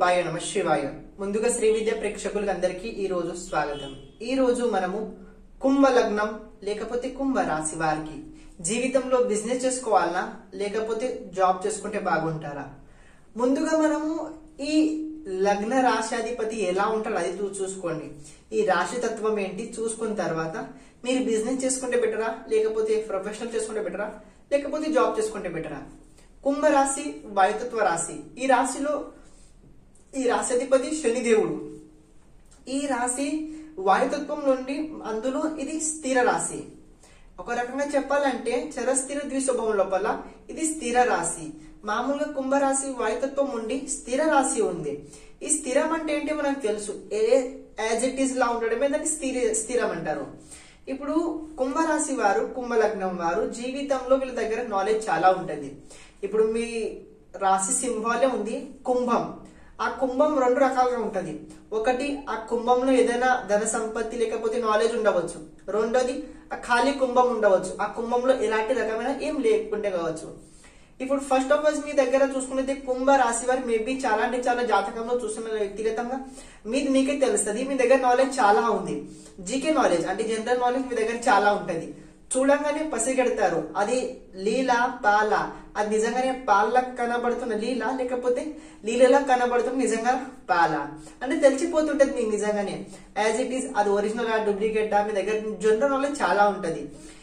శివాయ నమ శివాయ ముందుగా శ్రీ విద్య ప్రేక్షకులకు అందరికీ ఈ రోజు స్వాగతం ఈ రోజు మనము కుంభ లగ్నం లేకపోతే కుంభ రాశి వారికి జీవితంలో బిజినెస్ చేసుకోవాలనా లేకపోతే జాబ్ చేసుకుంటే బాగుంటారా ముందుగా మనము ఈ లగ్న రాశాధిపతి ఎలా ఉంటాడో అది చూ- చూసుకోండి ఈ రాశి తత్వం ఏంటి చూసుకున్న తర్వాత మీరు బిజినెస్ చేసుకుంటే బెటరా లేకపోతే ప్రొఫెషనల్ చేసుకుంటే బెటరా లేకపోతే జాబ్ చేసుకుంటే బెటరా కుంభ రాశి వాయుతత్వ రాశి ఈ రాశిలో ఈ రాశాధిపతి శనిదేవుడు ఈ రాశి వాయుతత్వం నుండి అందులో ఇది స్థిర రాశి ఒక రకంగా చెప్పాలంటే చరస్థిర ద్విస్వభావం లోపల ఇది స్థిర రాశి మామూలుగా కుంభరాశి వాయుతత్వం ఉండి స్థిర రాశి ఉంది ఈ స్థిరం అంటే ఏంటి మనకు తెలుసు ఏ యాజ్ ఇట్ ఈస్ లా ఉండడమే దాన్ని స్థిర స్థిరం అంటారు ఇప్పుడు కుంభరాశి వారు కుంభ లగ్నం వారు జీవితంలో వీళ్ళ దగ్గర నాలెడ్జ్ చాలా ఉంటది ఇప్పుడు మీ రాశి సింహాలే ఉంది కుంభం ఆ కుంభం రెండు రకాలుగా ఉంటది ఒకటి ఆ కుంభంలో ఏదైనా ధన సంపత్తి లేకపోతే నాలెడ్జ్ ఉండవచ్చు రెండోది ఆ ఖాళీ కుంభం ఉండవచ్చు ఆ కుంభంలో ఎలాంటి రకమైన ఏం లేకుంటే కావచ్చు ఇప్పుడు ఫస్ట్ ఆఫ్ ఆల్ మీ దగ్గర చూసుకున్నది కుంభ రాశి వారు మేబీ చాలా అంటే చాలా జాతకంలో చూస్తున్న వ్యక్తిగతంగా మీది మీకే తెలుస్తుంది మీ దగ్గర నాలెడ్జ్ చాలా ఉంది జీకే నాలెడ్జ్ అంటే జనరల్ నాలెడ్జ్ మీ దగ్గర చాలా ఉంటది చూడంగానే పసిగెడతారు అది లీల పాల అది నిజంగానే పాల కనబడుతున్న లీల లేకపోతే లీలలా కనబడుతున్న నిజంగా పాల అంటే తెలిసిపోతుంటది మీకు నిజంగానే యాజ్ ఇట్ ఈస్ అది ఒరిజినల్ ఆ డూప్లికేట్ మీ దగ్గర జనరల్ నాలెడ్జ్ చాలా ఉంటది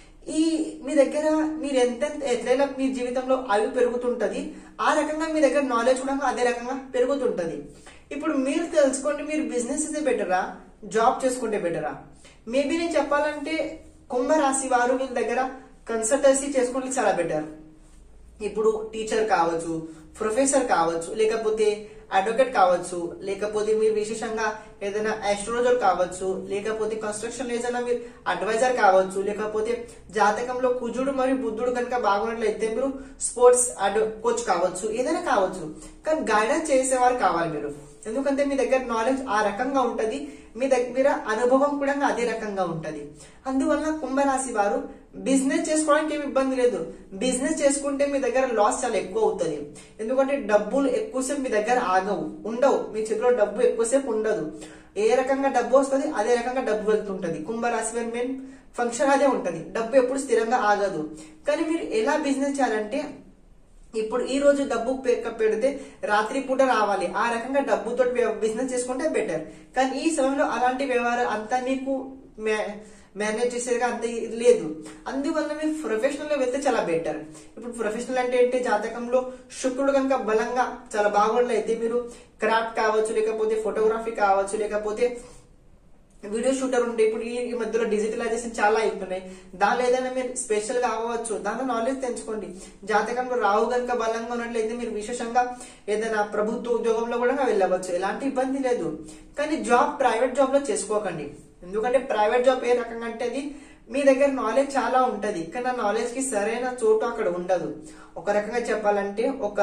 ఈ మీ దగ్గర మీరు ఎంత ఎట్లయినా మీ జీవితంలో అవి పెరుగుతుంటది ఆ రకంగా మీ దగ్గర నాలెడ్జ్ కూడా అదే రకంగా పెరుగుతుంటది ఇప్పుడు మీరు తెలుసుకోండి మీరు బిజినెస్ అయితే బెటరా జాబ్ చేసుకుంటే బెటరా మేబీ నేను చెప్పాలంటే కుంభరాశి వారు వీళ్ళ దగ్గర కన్సల్టెన్సీ చేసుకుంటే చాలా బెటర్ ఇప్పుడు టీచర్ కావచ్చు ప్రొఫెసర్ కావచ్చు లేకపోతే అడ్వకేట్ కావచ్చు లేకపోతే మీరు విశేషంగా ఏదైనా ఆస్ట్రాలజర్ కావచ్చు లేకపోతే కన్స్ట్రక్షన్ ఏదైనా మీరు అడ్వైజర్ కావచ్చు లేకపోతే జాతకంలో కుజుడు మరియు బుద్ధుడు కనుక బాగున్నట్లయితే మీరు స్పోర్ట్స్ కోచ్ కావచ్చు ఏదైనా కావచ్చు కానీ గైడెన్స్ చేసేవారు కావాలి మీరు ఎందుకంటే మీ దగ్గర నాలెడ్జ్ ఆ రకంగా ఉంటది మీ దగ్గర అనుభవం కూడా అదే రకంగా ఉంటది అందువల్ల కుంభరాశి వారు బిజినెస్ చేసుకోవడానికి ఏమి ఇబ్బంది లేదు బిజినెస్ చేసుకుంటే మీ దగ్గర లాస్ చాలా ఎక్కువ అవుతుంది ఎందుకంటే డబ్బులు ఎక్కువసేపు మీ దగ్గర ఆగవు ఉండవు మీ చేతిలో డబ్బు ఎక్కువసేపు ఉండదు ఏ రకంగా డబ్బు వస్తుంది అదే రకంగా డబ్బు వెళ్తుంటది కుంభరాశి వారి మెయిన్ ఫంక్షన్ అదే ఉంటది డబ్బు ఎప్పుడు స్థిరంగా ఆగదు కానీ మీరు ఎలా బిజినెస్ చేయాలంటే ఇప్పుడు ఈ రోజు డబ్బు పేకప్ పెడితే రాత్రి పూట రావాలి ఆ రకంగా డబ్బుతో బిజినెస్ చేసుకుంటే బెటర్ కానీ ఈ సమయంలో అలాంటి వ్యవహారం అంతా మీకు మేనేజ్ చేసేదిగా అంత ఇది లేదు అందువల్ల మీరు ప్రొఫెషనల్ లో వెళ్తే చాలా బెటర్ ఇప్పుడు ప్రొఫెషనల్ అంటే ఏంటి జాతకంలో శుక్రుడు కనుక బలంగా చాలా బాగుండైతే మీరు క్రాఫ్ట్ కావచ్చు లేకపోతే ఫోటోగ్రఫీ కావచ్చు లేకపోతే వీడియో షూటర్ ఉంటే ఇప్పుడు ఈ ఈ మధ్యలో డిజిటలైజేషన్ చాలా అవుతున్నాయి దానిలో ఏదైనా మీరు స్పెషల్ కావచ్చు దానిలో నాలెడ్జ్ తెంచుకోండి జాతకంలో రాహు కనుక బలంగా ఉన్నట్లయితే మీరు విశేషంగా ఏదైనా ప్రభుత్వ ఉద్యోగంలో కూడా వెళ్ళవచ్చు ఎలాంటి ఇబ్బంది లేదు కానీ జాబ్ ప్రైవేట్ జాబ్ లో చేసుకోకండి ఎందుకంటే ప్రైవేట్ జాబ్ ఏ రకంగా అంటే అది మీ దగ్గర నాలెడ్జ్ చాలా ఉంటది కానీ ఆ నాలెడ్జ్ కి సరైన చోటు అక్కడ ఉండదు ఒక రకంగా చెప్పాలంటే ఒక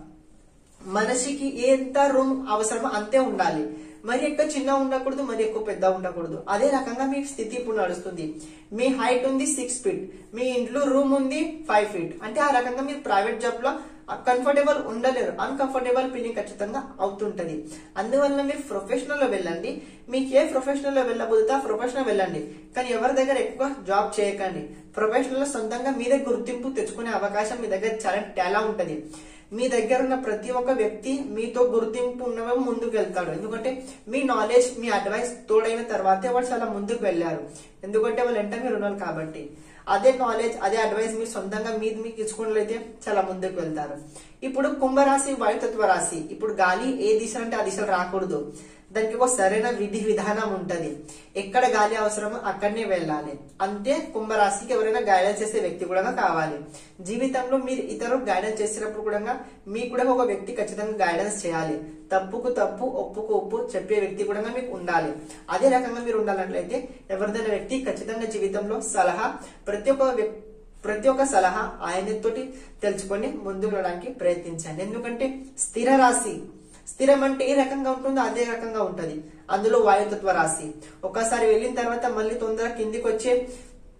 మనిషికి ఎంత రూమ్ అవసరమో అంతే ఉండాలి మరి ఎక్కువ చిన్న ఉండకూడదు మరి ఎక్కువ పెద్ద ఉండకూడదు అదే రకంగా మీ స్థితి ఇప్పుడు నడుస్తుంది మీ హైట్ ఉంది సిక్స్ ఫీట్ మీ ఇంట్లో రూమ్ ఉంది ఫైవ్ ఫీట్ అంటే ఆ రకంగా మీరు ప్రైవేట్ జాబ్ లో కంఫర్టబుల్ ఉండలేరు అన్కంఫర్టబుల్ ఫీలింగ్ ఖచ్చితంగా అవుతుంటది అందువల్ల మీరు ప్రొఫెషనల్ లో వెళ్ళండి మీకు ఏ ప్రొఫెషనల్ లో వెళ్ళబోతే ఆ ప్రొఫెషనల్ వెళ్ళండి కానీ ఎవరి దగ్గర ఎక్కువ జాబ్ చేయకండి ప్రొఫెషనల్ లో సొంతంగా మీదే గుర్తింపు తెచ్చుకునే అవకాశం మీ దగ్గర చాలా చాలా ఉంటది మీ దగ్గర ఉన్న ప్రతి ఒక్క వ్యక్తి మీతో గుర్తింపు ఉన్నవే ముందుకు వెళ్తాడు ఎందుకంటే మీ నాలెడ్జ్ మీ అడ్వైస్ తోడైన తర్వాతే వాడు చాలా ముందుకు వెళ్ళారు ఎందుకంటే వాళ్ళు వెంట మీరు ఉన్నారు కాబట్టి అదే నాలెడ్జ్ అదే అడ్వైస్ మీరు సొంతంగా మీది మీకు ఇచ్చుకున్నట్లయితే చాలా ముందుకు వెళ్తారు ఇప్పుడు కుంభరాశి వాయుతత్వ రాశి ఇప్పుడు గాలి ఏ దిశ అంటే ఆ దిశలో రాకూడదు దానికి ఒక సరైన విధి విధానం ఉంటది ఎక్కడ గాలి అవసరమో అక్కడనే వెళ్ళాలి అంతే కుంభరాశికి ఎవరైనా గైడెన్స్ చేసే వ్యక్తి కూడా కావాలి జీవితంలో మీరు ఇతరులు గైడెన్స్ చేసినప్పుడు కూడా మీకు కూడా ఒక వ్యక్తి ఖచ్చితంగా గైడెన్స్ చేయాలి తప్పుకు తప్పు ఒప్పుకు ఒప్పు చెప్పే వ్యక్తి కూడా మీకు ఉండాలి అదే రకంగా మీరు ఉండాలట్లయితే ఎవరిదైనా వ్యక్తి ఖచ్చితంగా జీవితంలో సలహా ప్రతి ఒక్క వ్యక్తి ప్రతి ఒక్క సలహా ఆయనతోటి తెలుసుకొని ముందుకు వెళ్ళడానికి ప్రయత్నించండి ఎందుకంటే స్థిర రాశి స్థిరం అంటే ఏ రకంగా ఉంటుందో అదే రకంగా ఉంటది అందులో వాయుతత్వ రాశి ఒకసారి వెళ్ళిన తర్వాత మళ్ళీ తొందరగా కిందికి వచ్చే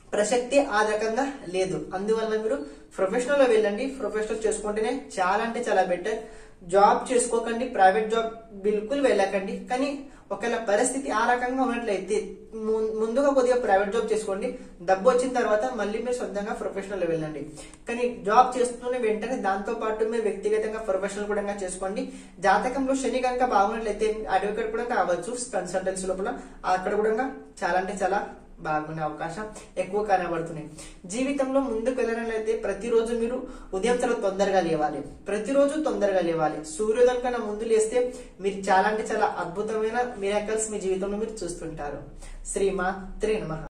ప్రసక్తి ఆ రకంగా లేదు అందువల్ల మీరు ప్రొఫెషనల్ లో వెళ్ళండి ప్రొఫెషనల్ చేసుకుంటేనే చాలా అంటే చాలా బెటర్ జాబ్ చేసుకోకండి ప్రైవేట్ జాబ్ బిల్కుల్ వెళ్ళకండి కానీ ఒకవేళ పరిస్థితి ఆ రకంగా ఉన్నట్లయితే ము- ముందుగా కొద్దిగా ప్రైవేట్ జాబ్ చేసుకోండి డబ్బు వచ్చిన తర్వాత మళ్ళీ మీరు సొంతంగా ప్రొఫెషనల్ లో వెళ్ళండి కానీ జాబ్ చేస్తూనే వెంటనే దాంతో పాటు మీరు వ్యక్తిగతంగా ప్రొఫెషనల్ కూడా చేసుకోండి జాతకంలో శని కనుక బాగున్నట్లయితే అడ్వకేట్ కూడా కావచ్చు కన్సల్టెన్సీ లోపల అక్కడ కూడా చాలా అంటే చాలా బాగుండే అవకాశం ఎక్కువ కనబడుతున్నాయి జీవితంలో ముందుకు వెళ్ళినట్లయితే ప్రతిరోజు మీరు ఉదయం చాలా తొందరగా లేవాలి ప్రతిరోజు తొందరగా లేవాలి సూర్యోదయం కన్నా ముందు లేస్తే మీరు చాలా అంటే చాలా అద్భుతమైన మిరాకల్స్ మీ జీవితంలో మీరు చూస్తుంటారు శ్రీమా త్రీ నమః